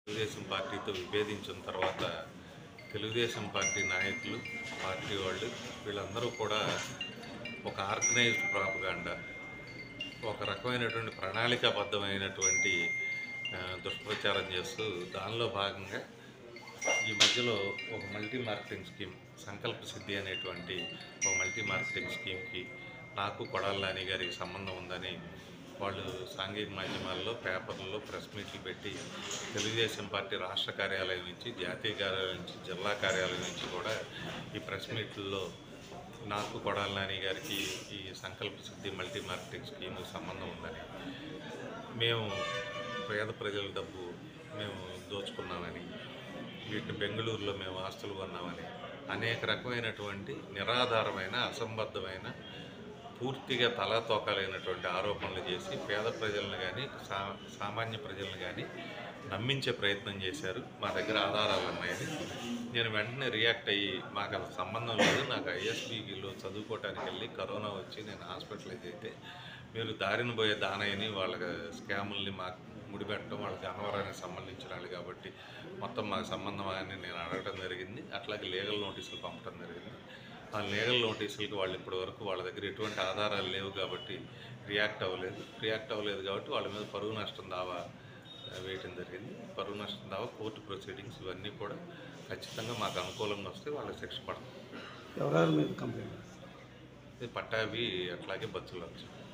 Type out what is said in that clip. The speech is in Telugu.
తెలుగుదేశం పార్టీతో విభేదించిన తర్వాత తెలుగుదేశం పార్టీ నాయకులు పార్టీ వాళ్ళు వీళ్ళందరూ కూడా ఒక ఆర్గనైజ్డ్ ప్రాపగాండా ఒక రకమైనటువంటి ప్రణాళికాబద్ధమైనటువంటి ఆ, దుష్ప్రచారం చేస్తూ దానిలో భాగంగా ఈ మధ్యలో ఒక మల్టీ మార్కెటింగ్ స్కీమ్ సంకల్ప సిద్ధి అనేటువంటి ఒక మల్టీ మార్కెటింగ్ స్కీమ్కి నాకు కొడాల నాని గారికి సంబంధం ఉందని వాళ్ళు సాంఘిక మాధ్యమాల్లో పేపర్లలో ప్రెస్ మీట్లు పెట్టి తెలుగుదేశం పార్టీ రాష్ట్ర కార్యాలయం నుంచి జాతీయ కార్యాలయం నుంచి జిల్లా కార్యాలయం నుంచి కూడా ఈ ప్రెస్ మీట్లలో నాకు కొడాల నాని గారికి ఈ సంకల్ప సిద్ధి మల్టీ మార్కెటింగ్ స్కీమ్కి సంబంధం ఉందని మేము పేద ప్రజల డబ్బు మేము దోచుకున్నామని వీటిని బెంగళూరులో మేము ఆస్తులు కొన్నామని అనేక రకమైనటువంటి నిరాధారమైన అసంబద్ధమైన పూర్తిగా తలాతోకాలైనటువంటి ఆరోపణలు చేసి పేద ప్రజలను కానీ సా సామాన్య ప్రజలను కానీ నమ్మించే ప్రయత్నం చేశారు మా దగ్గర ఆధారాలు ఉన్నాయని నేను వెంటనే రియాక్ట్ అయ్యి మాకు అసలు సంబంధం లేదు నాకు ఐఎస్బీలో చదువుకోవటానికి వెళ్ళి కరోనా వచ్చి నేను హాస్పిటలైజ్ అయితే మీరు దారిన పోయే దానయ్యని వాళ్ళ స్కాముల్ని మాకు ముడిపెట్టడం వాళ్ళకి అనవరానికి సంబంధించిన వాళ్ళు కాబట్టి మొత్తం మాకు సంబంధం అని నేను అడగడం జరిగింది అట్లాగే లీగల్ నోటీసులు పంపడం జరిగింది ఆ లీగల్ నోటీసులకి వాళ్ళు ఇప్పటి వరకు వాళ్ళ దగ్గర ఎటువంటి ఆధారాలు లేవు కాబట్టి రియాక్ట్ అవ్వలేదు రియాక్ట్ అవ్వలేదు కాబట్టి వాళ్ళ మీద పరువు నష్టం దావా ఆ, వేయటం జరిగింది పరువు నష్టం దావా కోర్టు ప్రొసీడింగ్స్ ఇవన్నీ కూడా ఖచ్చితంగా మాకు అనుకూలంగా వస్తే వాళ్ళకి శిక్ష పడుతుంది ఎవరెవరి మీద కంప్లైంట్ ఇది పట్టాభి అట్లాగే బచ్చులు వచ్చి